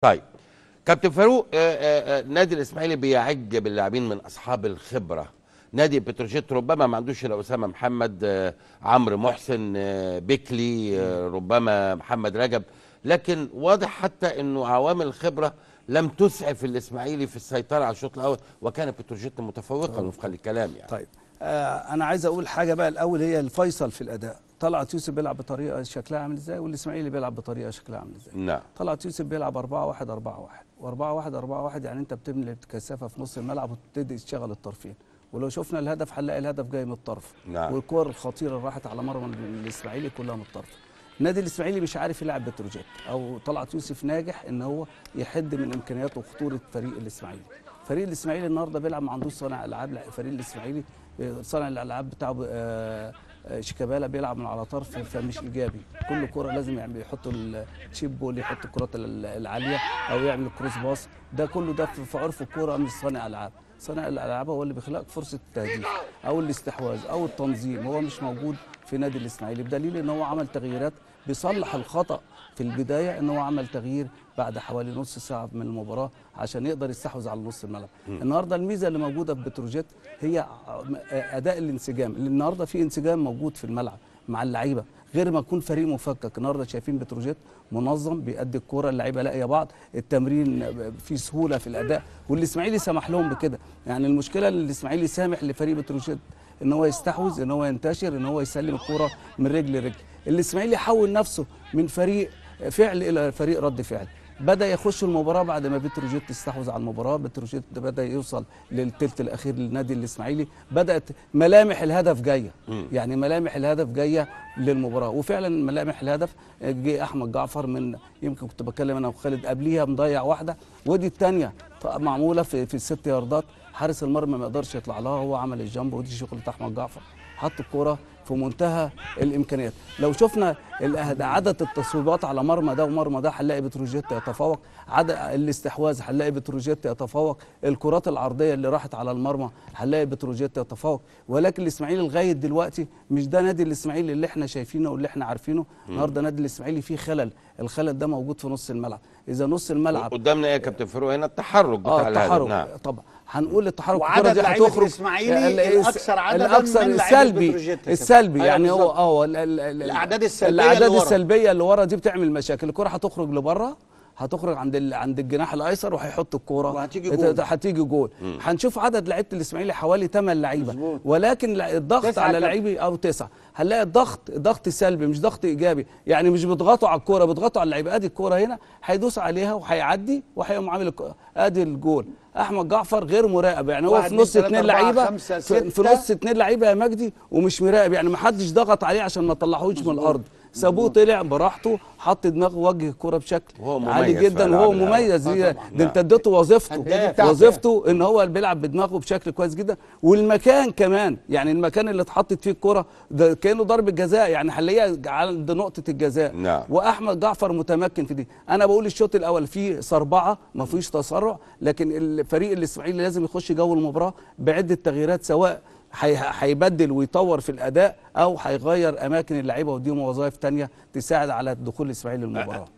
طيب كابتن فاروق آه، آه، آه، نادي الاسماعيلي بيعج باللاعبين من اصحاب الخبره نادي بتروجيت ربما ما عندوش الا اسامه محمد آه، عمرو محسن آه، بيكلي آه، ربما محمد رجب لكن واضح حتى انه عوامل الخبره لم تسعف الاسماعيلي في السيطره على الشوط الاول وكان بتروجيت متفوقا وفقا للكلام يعني طيب آه انا عايز اقول حاجه بقى الاول هي الفيصل في الاداء طلعت يوسف بيلعب بطريقه شكلها عامل ازاي والاسماعيلي بيلعب بطريقه شكلها عامل ازاي نعم طلعت يوسف بيلعب 4 1 4 1 و4 1 4 1 يعني انت بتبني كثافه في نص الملعب وتبتدي تشتغل الطرفين ولو شفنا الهدف هنلاقي الهدف جاي من الطرف نعم. والكور الخطيره اللي راحت على مرمى الاسماعيلي كلها من الطرف النادي الاسماعيلي مش عارف يلعب بتروجيت او طلعت يوسف ناجح ان هو يحد من امكانيات وخطوره فريق الاسماعيلي فريق الاسماعيلي النهارده بيلعب ما عندوش صانع العاب لا فريق الاسماعيلي آه، صانع الالعاب بتاعه آه، آه، شيكابالا بيلعب من على طرف فمش ايجابي كل كره لازم يعني يحط التشيب بول يحط الكرات ال- العاليه او يعمل كروس باص ده كله ده في في عرف الكوره مش صانع العاب صانع الالعاب هو اللي بيخلق فرصه التهديف او الاستحواذ او التنظيم هو مش موجود في نادي الاسماعيلي بدليل ان هو عمل تغييرات بيصلح الخطا في البدايه ان هو عمل تغيير بعد حوالي نص ساعه من المباراه عشان يقدر يستحوذ على نص الملعب النهارده الميزه اللي موجوده في بتروجيت هي اداء الانسجام اللي النهارده في انسجام موجود في الملعب مع اللعيبه غير ما يكون فريق مفكك النهارده شايفين بتروجيت منظم بيأدي الكوره اللعيبه لاقيه بعض التمرين في سهوله في الاداء والاسماعيلي سمح لهم بكده يعني المشكله ان الاسماعيلي سامح لفريق بتروجيت ان هو يستحوذ ان هو ينتشر ان هو يسلم الكوره من رجل لرجل الاسماعيلي حول نفسه من فريق فعل الى فريق رد فعل بدا يخش المباراه بعد ما بتروجيت استحوذ على المباراه بتروجيت بدا يوصل للثلث الاخير للنادي الاسماعيلي بدات ملامح الهدف جايه يعني ملامح الهدف جايه للمباراه وفعلا ملامح الهدف جه احمد جعفر من يمكن كنت بتكلم انا وخالد قبليها مضيع واحده ودي الثانيه معموله في في الست ياردات حارس المرمى ما يقدرش يطلع لها هو عمل الجنب ودي شغله احمد جعفر حط الكوره في منتهى الامكانيات لو شفنا ال- عدد التصويبات على مرمى ده ومرمى ده هنلاقي بتروجيت يتفوق عدد الاستحواذ هنلاقي بتروجيت يتفوق الكرات العرضيه اللي راحت على المرمى هنلاقي بتروجيت يتفوق ولكن الاسماعيلي لغايه دلوقتي مش ده نادي الاسماعيلي اللي احنا شايفينه واللي احنا عارفينه النهارده نادي الاسماعيلي فيه خلل الخلل ده موجود في نص الملعب اذا نص الملعب قدامنا ايه يا كابتن فاروق هنا التحرك بتاع اه الهدف التحرك نعم طبعا هنقول التحرك وعدد الكرة دي لعيبة هتخرج الإسماعيلي ال- الأكثر عدداً الاكثر من لعيبة السلبي بتروجيت يا كابتن. السلبي أيوة يعني هو بالظبط. اه ال- ال- ال- الأعداد السلبية الاعداد اللي ورا. السلبيه اللي ورا دي بتعمل مشاكل الكره هتخرج لبره هتخرج عند ال... عند الجناح الايسر وهيحط الكوره وهتيجي هت- جول. هتيجي جول هنشوف عدد لعيبه الاسماعيلي حوالي 8 لعيبه مظبوط. ولكن لا- الضغط تسعة على كابتن. لعيبه او تسعه هنلاقي الضغط ضغط سلبي مش ضغط ايجابي يعني مش بيضغطوا على الكوره بيضغطوا على اللعيبه ادي الكوره هنا هيدوس عليها وهيعدي وهيقوم عامل الك- ادي الجول احمد جعفر غير مراقب يعني هو واحد، في اتنين، نص تلاتة، اتنين أربعة، لعيبه خمسة، في, في ستة. نص اتنين لعيبه يا مجدي ومش مراقب يعني ما حدش ضغط عليه عشان ما طلعهوش من الارض سابوه طلع براحته حط دماغه وجه الكوره بشكل وهو مميز عالي في جدا ألعاب وهو الهوا. مميز آه دي طبعاً. ده انت اديته وظيفته الهداف بتاعته. وظيفته ان هو اللي بيلعب بدماغه بشكل كويس جدا والمكان كمان يعني المكان اللي اتحطت فيه الكره ده كانه ضربه جزاء يعني هنلاقيها عند نقطه الجزاء نعم. واحمد جعفر متمكن في دي انا بقول الشوط الاول فيه صربعه ما فيش تسرع لكن الفريق الاسماعيلي لازم يخش جو المباراه بعده تغييرات سواء هي- هيبدل ويطور في الاداء او هيغير اماكن اللعيبه ويديهم وظائف تانية تساعد على دخول الاسماعيلي المباراه